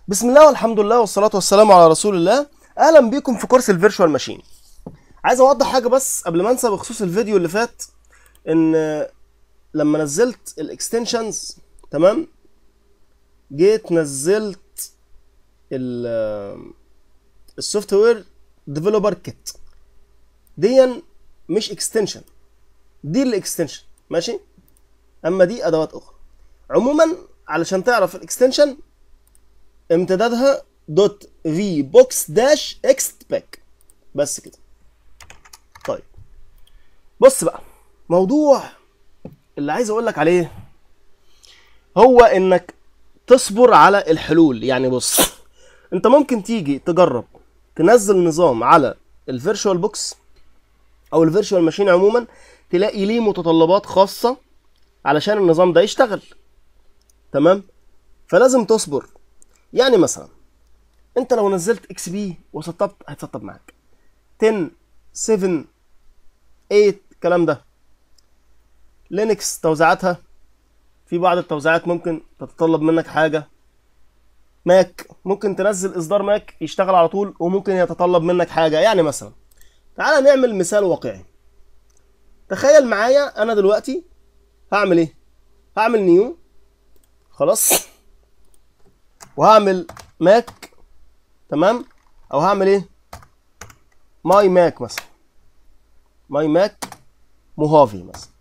بسم الله والحمد لله والصلاة والسلام على رسول الله أهلا بيكم في كورس الفيرتشوال ماشين عايز أوضح حاجة بس قبل ما أنسى بخصوص الفيديو اللي فات إن لما نزلت الاكستنشنز تمام جيت نزلت ال السوفت وير ديفلوبر كيت دي مش اكستنشن دي الاكستنشن ماشي اما دي ادوات اخرى عموما علشان تعرف الاكستنشن امتدادها دوت في بوكس داش اكست باك بس كده طيب بص بقى موضوع اللي عايز اقول لك عليه هو انك تصبر على الحلول يعني بص انت ممكن تيجي تجرب تنزل نظام على الفيرشوال بوكس او الفيرشوال ماشين عموما تلاقي ليه متطلبات خاصه علشان النظام ده يشتغل تمام فلازم تصبر يعني مثلا انت لو نزلت اكس بي وسطبت هتسطب معاك 10 7 8 الكلام ده لينكس توزيعاتها في بعض التوزيعات ممكن تتطلب منك حاجه ماك ممكن تنزل اصدار ماك يشتغل على طول وممكن يتطلب منك حاجه يعني مثلا تعال نعمل مثال واقعي تخيل معايا انا دلوقتي هعمل ايه هعمل نيو خلاص وهعمل ماك تمام او هعمل ايه ماي ماك مثلا ماي ماك موهافي مثلا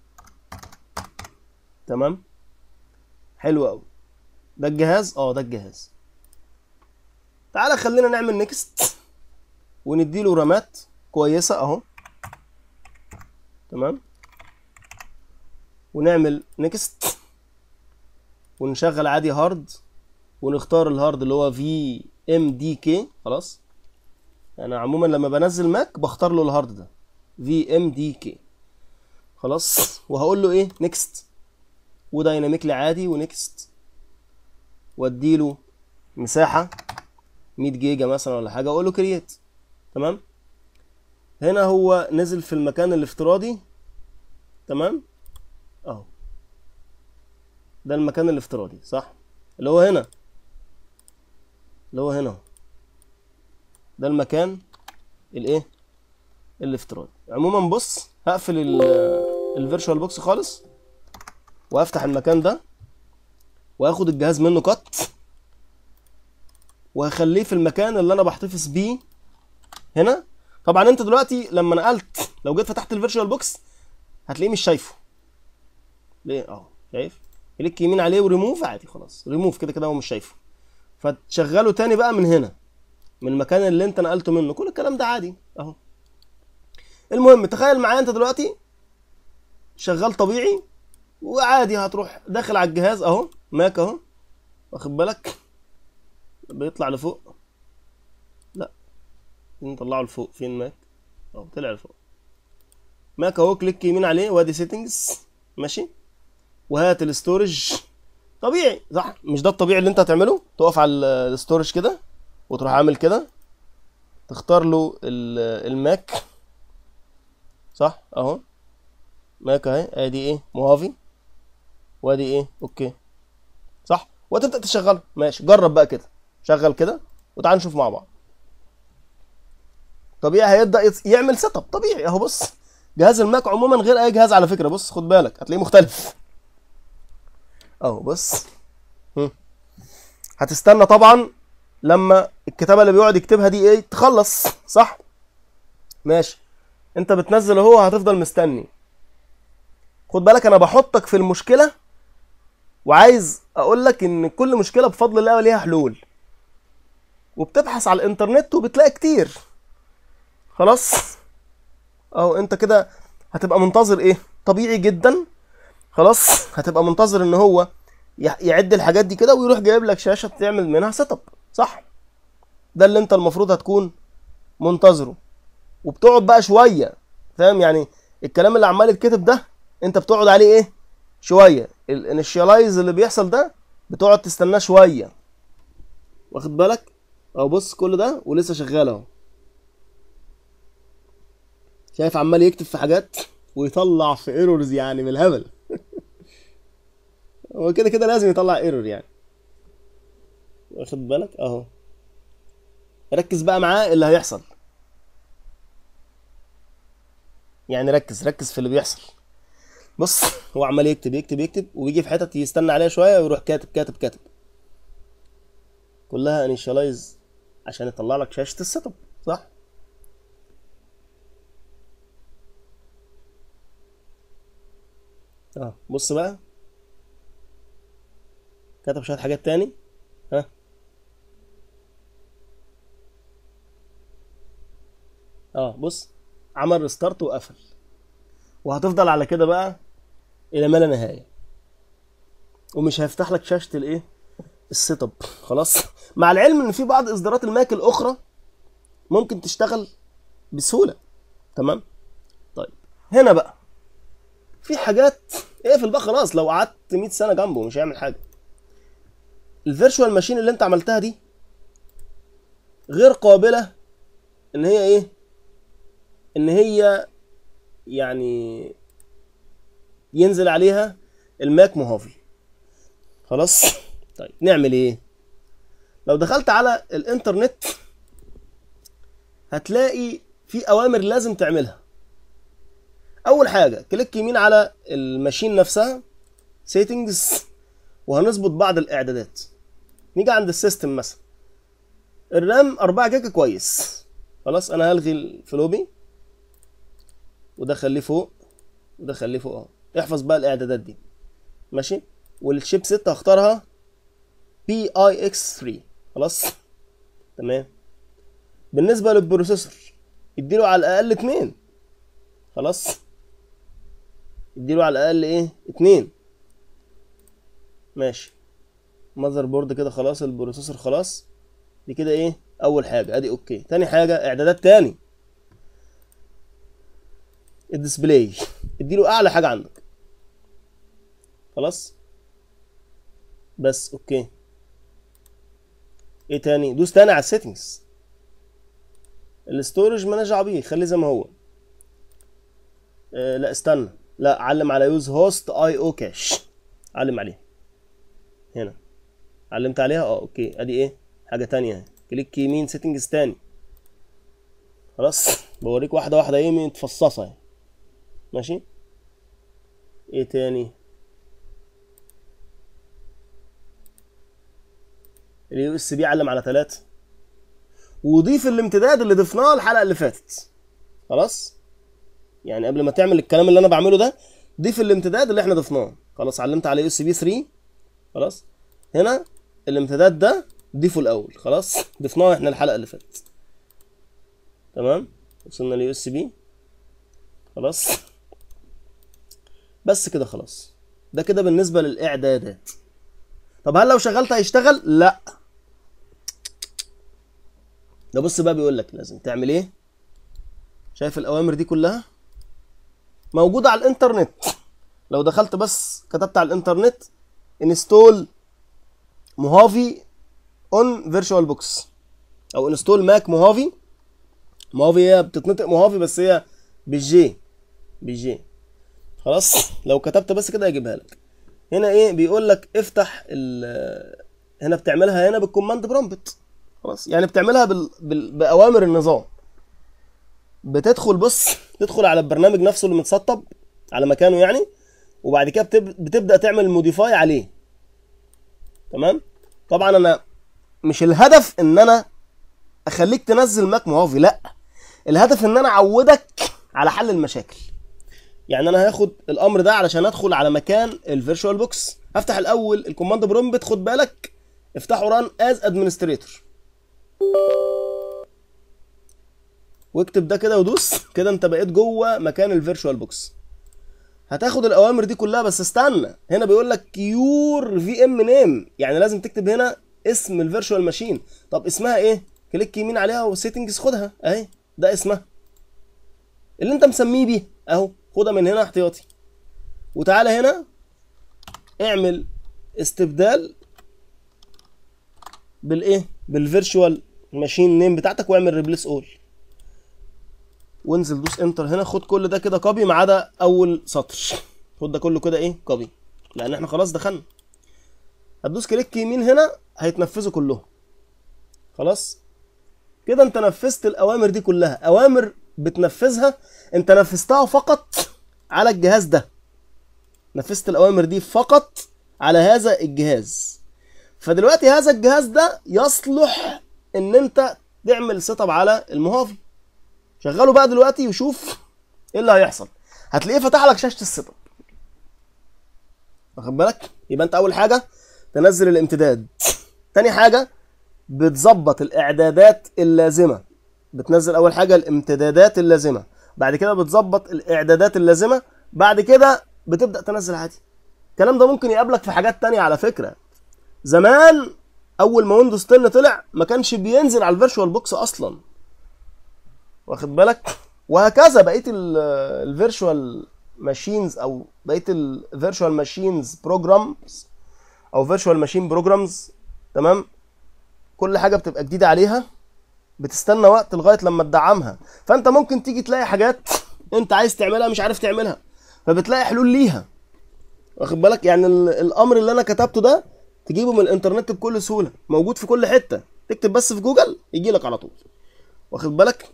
تمام حلو قوي ده الجهاز اه ده الجهاز تعالى خلينا نعمل نيكست ونديله رامات كويسه اهو تمام ونعمل نيكست ونشغل عادي هارد ونختار الهارد اللي هو في ام دي كي خلاص انا عموما لما بنزل ماك بختار له الهارد ده في ام دي كي خلاص وهقول له ايه نيكست ودايناميكلي عادي ونيكست واديله مساحه 100 جيجا مثلا ولا حاجه اقول له كرييت تمام هنا هو نزل في المكان الافتراضي تمام اهو ده المكان الافتراضي صح اللي هو هنا اللي هو هنا ده المكان الايه الافتراضي عموما بص هقفل الفيرتشوال بوكس خالص وافتح المكان ده واخد الجهاز منه كات وهخليه في المكان اللي انا بحتفظ بيه هنا طبعا انت دلوقتي لما نقلت لو جيت فتحت الفيرتشوال بوكس هتلاقيه مش شايفه ليه اه شايف كليك يمين عليه وريموف عادي خلاص ريموف كده كده هو مش شايفه فتشغله تاني بقى من هنا من المكان اللي انت نقلته منه كل الكلام ده عادي اهو المهم تخيل معايا انت دلوقتي شغال طبيعي وعادي هتروح داخل على الجهاز اهو ماك اهو واخد بالك بيطلع لفوق لا نطلعه لفوق فين ماك اهو طلع لفوق ماك اهو كليك يمين عليه وادي سيتنجز ماشي وهات الاستورج طبيعي صح مش ده الطبيعي اللي انت هتعمله تقف على الاستورج كده وتروح عامل كده تختار له الماك صح اهو ماك اهي ادي ايه موافي وادي ايه اوكي صح وتبدا تشغله ماشي جرب بقى كده شغل كده وتعال نشوف مع بعض طبيعي هيبدا يعمل سيت اب طبيعي اهو بص جهاز الماك عموما غير اي جهاز على فكره بص خد بالك هتلاقيه مختلف اهو بص هتستنى طبعا لما الكتابه اللي بيقعد يكتبها دي ايه تخلص صح ماشي انت بتنزل اهو هتفضل مستني خد بالك انا بحطك في المشكله وعايز اقول لك ان كل مشكله بفضل الله ليها حلول وبتبحث على الانترنت وبتلاقي كتير خلاص اهو انت كده هتبقى منتظر ايه طبيعي جدا خلاص هتبقى منتظر ان هو يعد الحاجات دي كده ويروح جايب لك شاشه تعمل منها سيت اب صح ده اللي انت المفروض هتكون منتظره وبتقعد بقى شويه فاهم يعني الكلام اللي عمال يتكتب ده انت بتقعد عليه ايه شويه الانيشيالايز اللي بيحصل ده بتقعد تستناه شويه واخد بالك اهو بص كل ده ولسه شغال اهو شايف عمال يكتب في حاجات ويطلع في ايرورز يعني من الهبل هو كده كده لازم يطلع ايرور يعني واخد بالك اهو ركز بقى معاه اللي هيحصل يعني ركز ركز في اللي بيحصل بص هو عمال يكتب يكتب يكتب وبيجي في حتت يستنى عليها شويه ويروح كاتب كاتب كاتب كلها انيشالايز عشان يطلع لك شاشه السيت اب صح اه بص بقى كتب شويه حاجات تاني ها اه بص عمل ريستارت وقفل وهتفضل على كده بقى الى ما لا نهايه ومش هيفتح لك شاشه الايه السيت اب خلاص مع العلم ان في بعض اصدارات الماك الاخرى ممكن تشتغل بسهوله تمام طيب هنا بقى في حاجات اقفل بقى خلاص لو قعدت 100 سنه جنبه مش هيعمل حاجه الفيرتشوال ماشين اللي انت عملتها دي غير قابله ان هي ايه ان هي يعني ينزل عليها الماك موهافي خلاص طيب نعمل ايه لو دخلت على الانترنت هتلاقي في اوامر لازم تعملها اول حاجه كليك يمين على الماشين نفسها سيتنجز وهنظبط بعض الاعدادات نيجي عند السيستم مثلا الرام 4 جيجا كويس خلاص انا هلغي الفلوبي وده خليه فوق وده خليه فوق اهو احفظ بقى الاعدادات دي ماشي والشيب 6 هختارها بي اي اكس 3 خلاص تمام بالنسبه للبروسيسور اديله على الاقل 2 خلاص اديله على الاقل ايه 2 ماشي ماذر بورد كده خلاص البروسيسور خلاص دي كده ايه اول حاجه ادي اوكي تاني حاجه اعدادات تاني الديسبلاي اديله اعلى حاجه عندك خلاص بس اوكي ايه تاني دوس تاني على السيتنجز الاستورج مالناش دعوه بيه خليه زي ما هو آه لا استنى لا علم على يوز هوست اي او كاش علم عليه هنا علمت عليها اه اوكي ادي ايه حاجه تانية اهي كليك يمين سيتنجز تاني خلاص بوريك واحده واحده ايه متفصصه اهي ماشي ايه تاني اليو اس بي علم على ثلاثة وضيف الامتداد اللي ضفناه الحلقه اللي فاتت خلاص يعني قبل ما تعمل الكلام اللي انا بعمله ده ضيف الامتداد اللي احنا ضفناه خلاص علمت على يو اس بي 3 خلاص هنا الامتداد ده ضيفه الاول خلاص ضفناه احنا الحلقه اللي فاتت تمام وصلنا ليو اس بي خلاص بس كده خلاص ده كده بالنسبه للاعدادات طب هل لو شغلت هيشتغل لا ده بص بقى بيقول لك لازم تعمل ايه شايف الاوامر دي كلها موجوده على الانترنت لو دخلت بس كتبت على الانترنت انستول موهافي اون فيرتشوال بوكس او انستول ماك موهافي موهافي هي بتتنطق موهافي بس هي بالجي بالجي خلاص لو كتبت بس كده هيجيبها لك هنا ايه بيقول لك افتح ال هنا بتعملها هنا بالكوماند برومبت خلاص يعني بتعملها بال... بال... باوامر النظام بتدخل بص تدخل على البرنامج نفسه اللي متسطب على مكانه يعني وبعد كده بتب... بتبدا تعمل موديفاي عليه تمام طبعا انا مش الهدف ان انا اخليك تنزل ماك موافي لا الهدف ان انا اعودك على حل المشاكل يعني انا هاخد الامر ده علشان ادخل على مكان الفيرتشوال بوكس هفتح الاول الكوماند برومبت خد بالك افتحه ران از ادمنستريتور واكتب ده كده ودوس كده انت بقيت جوه مكان الفيرتشوال بوكس هتاخد الاوامر دي كلها بس استنى هنا بيقول لك يور في ام نيم يعني لازم تكتب هنا اسم الفيرتشوال ماشين طب اسمها ايه كليك يمين عليها وسيتنجز خدها اهي ده اسمها اللي انت مسميه بيه اهو خدها من هنا احتياطي وتعالى هنا اعمل استبدال بالايه بالفيرتشوال ماشين نيم بتاعتك واعمل ريبليس اول وانزل دوس انتر هنا خد كل ده كده كوبي ما عدا اول سطر خد ده كله كده ايه كوبي لان احنا خلاص دخلنا هتدوس كليك يمين هنا هيتنفذوا كلهم خلاص كده انت نفذت الاوامر دي كلها اوامر بتنفذها انت نفذتها فقط على الجهاز ده نفذت الاوامر دي فقط على هذا الجهاز فدلوقتي هذا الجهاز ده يصلح ان انت تعمل سيت اب على المهافي شغله بقى دلوقتي وشوف ايه اللي هيحصل هتلاقيه فتح لك شاشه السيت اب واخد بالك يبقى انت اول حاجه تنزل الامتداد تاني حاجه بتظبط الاعدادات اللازمه بتنزل اول حاجه الامتدادات اللازمه بعد كده بتظبط الاعدادات اللازمه بعد كده بتبدا تنزل عادي الكلام ده ممكن يقابلك في حاجات تانية على فكره زمان اول ما ويندوز 10 طلع ما كانش بينزل على الفيرتشوال بوكس اصلا واخد بالك وهكذا بقيه الفيرتشوال ماشينز او بقيه الفيرتشوال ماشينز بروجرامز او فيرتشوال ماشين بروجرامز تمام كل حاجه بتبقى جديده عليها بتستنى وقت لغايه لما تدعمها فانت ممكن تيجي تلاقي حاجات انت عايز تعملها مش عارف تعملها فبتلاقي حلول ليها واخد بالك يعني ال- الامر اللي انا كتبته ده تجيبه من الانترنت بكل سهوله موجود في كل حته تكتب بس في جوجل يجي لك على طول واخد بالك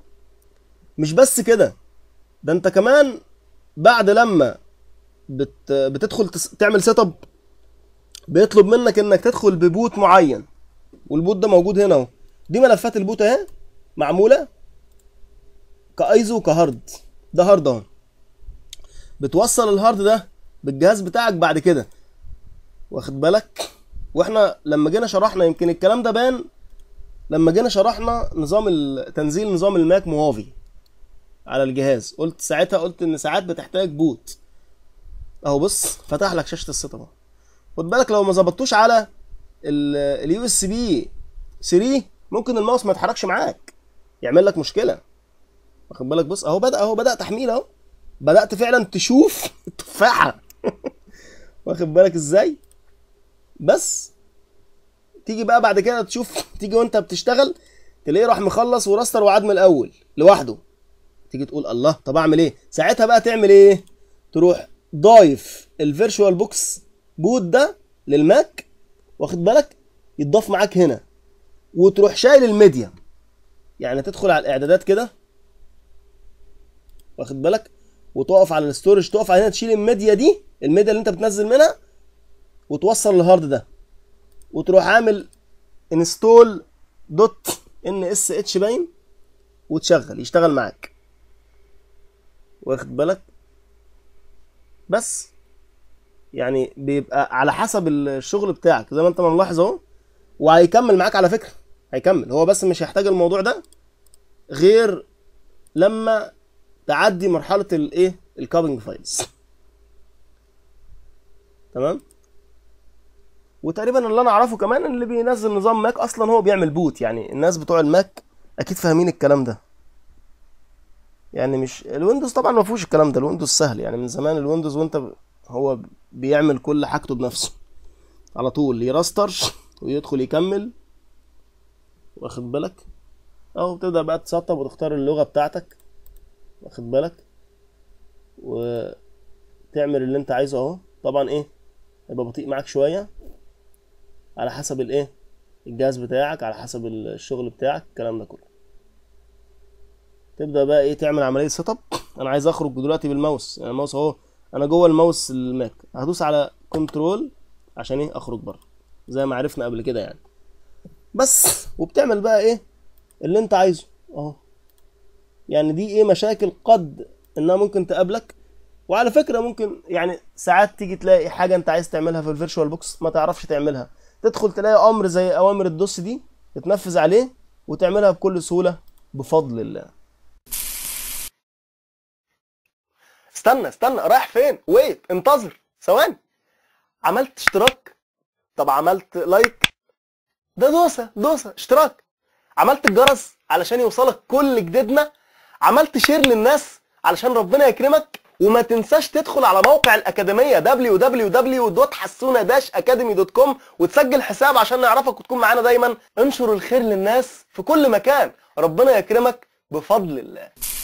مش بس كده ده انت كمان بعد لما بت... بتدخل تس... تعمل سيت اب بيطلب منك انك تدخل ببوت معين والبوت ده موجود هنا اهو دي ملفات البوت اهي معموله كايزو وكهارد ده هارد اهو بتوصل الهارد ده بالجهاز بتاعك بعد كده واخد بالك واحنا لما جينا شرحنا يمكن الكلام ده بان لما جينا شرحنا نظام ال- تنزيل نظام الماك موافي على الجهاز قلت ساعتها قلت ان ساعات بتحتاج بوت اهو بص فتح لك شاشه السيت اب اهو خد بالك لو ما ظبطتوش على اليو اس بي 3 ممكن الماوس ما يتحركش معاك يعمل لك مشكله واخد بالك بص اهو بدا اهو بدا تحميل اهو بدات فعلا تشوف التفاحه واخد بالك ازاي بس تيجي بقى بعد كده تشوف تيجي وانت بتشتغل تلاقيه راح مخلص وراستر وعاد من الاول لوحده تيجي تقول الله طب اعمل ايه ساعتها بقى تعمل ايه تروح ضايف الفيرتشوال بوكس بوت ده للماك واخد بالك يتضاف معاك هنا وتروح شايل الميديا يعني تدخل على الاعدادات كده واخد بالك وتقف على الستورج تقف على هنا تشيل الميديا دي الميديا اللي انت بتنزل منها وتوصل الهارد ده وتروح عامل انستول دوت ان اس اتش باين وتشغل يشتغل معاك واخد بالك بس يعني بيبقى على حسب الشغل بتاعك زي ما انت ما ملاحظ اهو وهيكمل معاك على فكره هيكمل هو بس مش هيحتاج الموضوع ده غير لما تعدي مرحله الايه الكابنج فايلز تمام وتقريبا اللي انا اعرفه كمان ان اللي بينزل نظام ماك اصلا هو بيعمل بوت يعني الناس بتوع الماك اكيد فاهمين الكلام ده يعني مش الويندوز طبعا ما فيهوش الكلام ده الويندوز سهل يعني من زمان الويندوز وانت ب... هو بيعمل كل حاجته بنفسه على طول يراستر ويدخل يكمل واخد بالك اهو بتبدا بقى تسطب وتختار اللغه بتاعتك واخد بالك وتعمل اللي انت عايزه اهو طبعا ايه يبقى بطيء معاك شويه على حسب الايه الجهاز بتاعك على حسب الشغل بتاعك الكلام ده كله تبدا بقى ايه تعمل عمليه سيت اب انا عايز اخرج دلوقتي بالماوس يعني الماوس اهو انا جوه الماوس الماك هدوس على كنترول عشان ايه اخرج بره زي ما عرفنا قبل كده يعني بس وبتعمل بقى ايه اللي انت عايزه اهو يعني دي ايه مشاكل قد انها ممكن تقابلك وعلى فكره ممكن يعني ساعات تيجي تلاقي حاجه انت عايز تعملها في الفيرتشوال بوكس ما تعرفش تعملها تدخل تلاقي امر زي اوامر الدوس دي تتنفذ عليه وتعملها بكل سهوله بفضل الله استنى استنى رايح فين ويت انتظر ثواني عملت اشتراك طب عملت لايك ده دوسه دوسه اشتراك عملت الجرس علشان يوصلك كل جديدنا عملت شير للناس علشان ربنا يكرمك وما تنساش تدخل على موقع الأكاديمية www.حسونة-academy.com وتسجل حساب عشان نعرفك وتكون معانا دايما انشر الخير للناس في كل مكان ربنا يكرمك بفضل الله